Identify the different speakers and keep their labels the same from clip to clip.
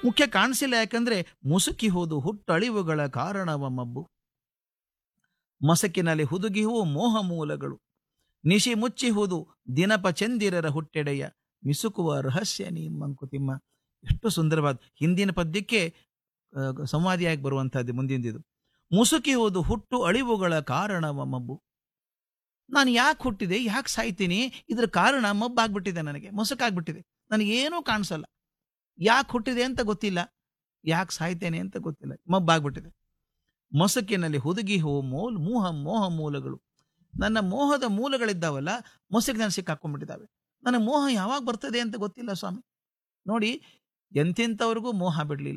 Speaker 1: ಮುಖ್ಯ ಕಾಣಿಸಿಲ್ಲ ಯಾಕಂದ್ರೆ ಮುಸುಕಿ ಹೋದು ಹುಟ್ಟಳಿವುಗಳ ಕಾರಣವ ಮಬ್ಬು ಮೊಸಕಿನಲ್ಲಿ ಹುದುಗಿಹುವು ಮೋಹ ಮೂಲಗಳು ನಿಶಿ ಮುಚ್ಚಿಹುದು ದಿನಪ ಚಂದಿರರ ಹುಟ್ಟೆಡೆಯ ಮಿಸುಕುವ ರಹಸ್ಯ ನೀ ಮಂಕುತಿಮ್ಮ ಎಷ್ಟು ಸುಂದರವಾದ ಹಿಂದಿನ ಪದ್ಯಕ್ಕೆ ಆ, ಸಂವಾದಿಯಾಗಿ ಬರುವಂತಹದ್ದು ಮುಂದಿಂದಿದು ಮುಸುಕಿ ಹೋದು ಹುಟ್ಟು ಅಳಿವುಗಳ ಕಾರಣವ ಮಬ್ಬು ನಾನು ಯಾಕೆ ಹುಟ್ಟಿದೆ ಯಾಕೆ ಸಾಯ್ತೀನಿ ಇದ್ರ ಕಾರಣ ಮಬ್ಬಾಗ್ಬಿಟ್ಟಿದೆ ನನಗೆ ಮೊಸಕಾಗ್ಬಿಟ್ಟಿದೆ ನನಗೇನೂ ಕಾಣಿಸಲ್ಲ ಯಾಕೆ ಹುಟ್ಟಿದೆ ಅಂತ ಗೊತ್ತಿಲ್ಲ ಯಾಕೆ ಸಾಯ್ತೇನೆ ಅಂತ ಗೊತ್ತಿಲ್ಲ ಮಬ್ಬಾಗ್ಬಿಟ್ಟಿದೆ ಮೊಸಕಿನಲ್ಲಿ ಹುದುಗಿ ಹೋ ಮೋಲ್ ಮೋಹ ಮೋಹ ಮೂಲಗಳು ನನ್ನ ಮೋಹದ ಮೂಲಗಳಿದ್ದಾವಲ್ಲ ಮೊಸಕಿನಲ್ಲಿ ಸಿಕ್ಕಾಕೊಂಡ್ಬಿಟ್ಟಿದ್ದಾವೆ ನನ್ನ ಮೋಹ ಯಾವಾಗ ಬರ್ತದೆ ಅಂತ ಗೊತ್ತಿಲ್ಲ ಸ್ವಾಮಿ ನೋಡಿ ಎಂತೆಂಥವ್ರಿಗೂ ಮೋಹ ಬಿಡಲಿಲ್ಲ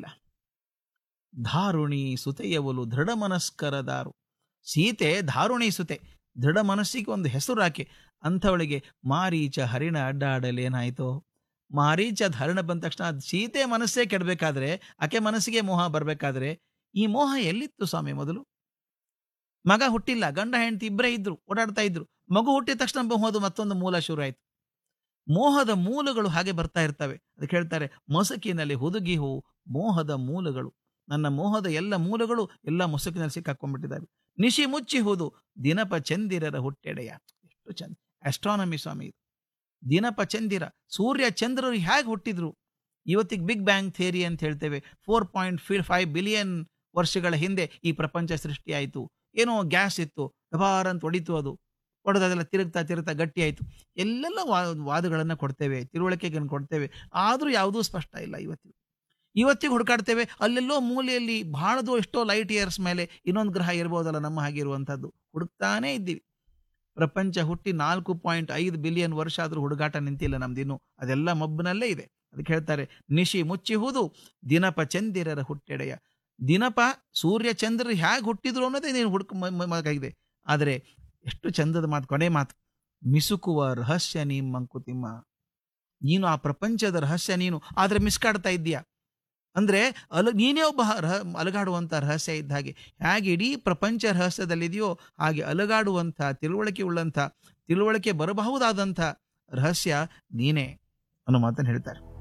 Speaker 1: ಧಾರುಣಿ ಸುತೆಯವಲು ದೃಢ ಮನಸ್ಕರ ದಾರು ಸೀತೆ ಧಾರುಣಿ ಸುತೆ ದೃಢ ಮನಸ್ಸಿಗೆ ಒಂದು ಹೆಸರು ಹಾಕಿ ಅಂಥವಳಿಗೆ ಮಾರೀಚ ಹರಿಣ ಅಡ್ಡಾಡಲೇನಾಯ್ತೋ ಮಾರೀಚ ಹರಿಣ ಬಂದ ತಕ್ಷಣ ಅದ್ ಸೀತೆ ಮನಸ್ಸೇ ಕೆಡಬೇಕಾದ್ರೆ ಆಕೆ ಮನಸ್ಸಿಗೆ ಮೋಹ ಬರಬೇಕಾದ್ರೆ ಈ ಮೋಹ ಎಲ್ಲಿತ್ತು ಸ್ವಾಮಿ ಮೊದಲು ಮಗ ಹುಟ್ಟಿಲ್ಲ ಗಂಡ ಹೆಂಡತಿ ಇಬ್ಬರೇ ಇದ್ರು ಓಡಾಡ್ತಾ ಇದ್ರು ಮಗು ಹುಟ್ಟಿದ ತಕ್ಷಣ ಮೋಹದ ಮತ್ತೊಂದು ಮೂಲ ಶುರು ಆಯ್ತು ಮೋಹದ ಮೂಲಗಳು ಹಾಗೆ ಬರ್ತಾ ಇರ್ತವೆ ಅದಕ್ಕೆ ಹೇಳ್ತಾರೆ ಮೊಸಕಿನಲ್ಲಿ ಹುದುಗಿ ಹೂ ಮೋಹದ ಮೂಲಗಳು ನನ್ನ ಮೋಹದ ಎಲ್ಲ ಮೂಲಗಳು ಎಲ್ಲ ಮೊಸಕಿನಲ್ಲಿ ಸಿಕ್ಕಾಕೊಂಡ್ಬಿಟ್ಟಿದ್ದಾವೆ ನಿಶಿ ಮುಚ್ಚಿ ಹೋದು ದಿನಪ ಚಂದಿರರ ಹುಟ್ಟೆಡೆಯ ಎಷ್ಟು ಚಂದ ಆಸ್ಟ್ರಾನಮಿ ಸ್ವಾಮಿ ಇದು ದಿನಪ ಚಂದಿರ ಸೂರ್ಯ ಚಂದ್ರರು ಹೇಗೆ ಹುಟ್ಟಿದ್ರು ಇವತ್ತಿಗೆ ಬಿಗ್ ಬ್ಯಾಂಗ್ ಥಿಯರಿ ಅಂತ ಹೇಳ್ತೇವೆ ಫೋರ್ ಪಾಯಿಂಟ್ ಫೈವ್ ಬಿಲಿಯನ್ ವರ್ಷಗಳ ಹಿಂದೆ ಈ ಪ್ರಪಂಚ ಸೃಷ್ಟಿಯಾಯಿತು ಏನೋ ಗ್ಯಾಸ್ ಇತ್ತು ವ್ಯವಹಾರ ಅಂತ ಹೊಡಿತು ಅದು ಹೊಡೆದದೆಲ್ಲ ತಿರುಗ್ತಾ ತಿರುಗ್ತಾ ಗಟ್ಟಿ ಆಯಿತು ಎಲ್ಲೆಲ್ಲ ವಾ ವಾದಗಳನ್ನು ಕೊಡ್ತೇವೆ ತಿಳುವಳಿಕೆಗಳನ್ನು ಕೊಡ್ತೇವೆ ಆದರೂ ಯಾವುದೂ ಸ್ಪಷ್ಟ ಇಲ್ಲ ಇವತ್ತಿಗೆ ಇವತ್ತಿಗೆ ಹುಡುಕಾಡ್ತೇವೆ ಅಲ್ಲೆಲ್ಲೋ ಮೂಲೆಯಲ್ಲಿ ಬಹಳದು ಎಷ್ಟೋ ಲೈಟ್ ಇಯರ್ಸ್ ಮೇಲೆ ಇನ್ನೊಂದು ಗ್ರಹ ಇರ್ಬೋದಲ್ಲ ನಮ್ಮ ಹಾಗೆ ಇರುವಂಥದ್ದು ಹುಡುಕ್ತಾನೇ ಇದ್ದೀವಿ ಪ್ರಪಂಚ ಹುಟ್ಟಿ ನಾಲ್ಕು ಪಾಯಿಂಟ್ ಐದು ಬಿಲಿಯನ್ ವರ್ಷ ಆದರೂ ಹುಡುಗಾಟ ನಿಂತಿಲ್ಲ ನಮ್ದಿನ್ನು ಅದೆಲ್ಲ ಮಬ್ಬಿನಲ್ಲೇ ಇದೆ ಅದಕ್ಕೆ ಹೇಳ್ತಾರೆ ನಿಶಿ ಮುಚ್ಚಿಹುದು ದಿನಪ ಚಂದಿರರ ಹುಟ್ಟೆಡೆಯ ದಿನಪ ಸೂರ್ಯ ಚಂದ್ರರು ಹೇಗೆ ಹುಟ್ಟಿದ್ರು ಅನ್ನೋದೇ ನೀನು ಹುಡುಕ ಮಗಾಗಿದೆ ಆದರೆ ಎಷ್ಟು ಚಂದದ ಮಾತು ಕೊನೆ ಮಾತು ಮಿಸುಕುವ ರಹಸ್ಯ ನೀ ಮಂಕುತಿಮ್ಮ ನೀನು ಆ ಪ್ರಪಂಚದ ರಹಸ್ಯ ನೀನು ಆದರೆ ಮಿಸ್ಕಾಡ್ತಾ ಇದ್ದೀಯಾ ಅಂದ್ರೆ ಅಲ ನೀನೇ ಒಬ್ಬ ಹ- ರಹ ಅಲಗಾಡುವಂಥ ರಹಸ್ಯ ಇದ್ದ ಹಾಗೆ ಹೇಗೆ ಇಡೀ ಪ್ರಪಂಚ ರಹಸ್ಯದಲ್ಲಿದೆಯೋ ಹಾಗೆ ಅಲಗಾಡುವಂಥ ತಿಳುವಳಿಕೆ ಉಳ್ಳಂಥ ತಿಳುವಳಿಕೆ ಬರಬಹುದಾದಂಥ ರಹಸ್ಯ ನೀನೇ ಅನ್ನೋ ಮಾತನ್ನು ಹೇಳ್ತಾರೆ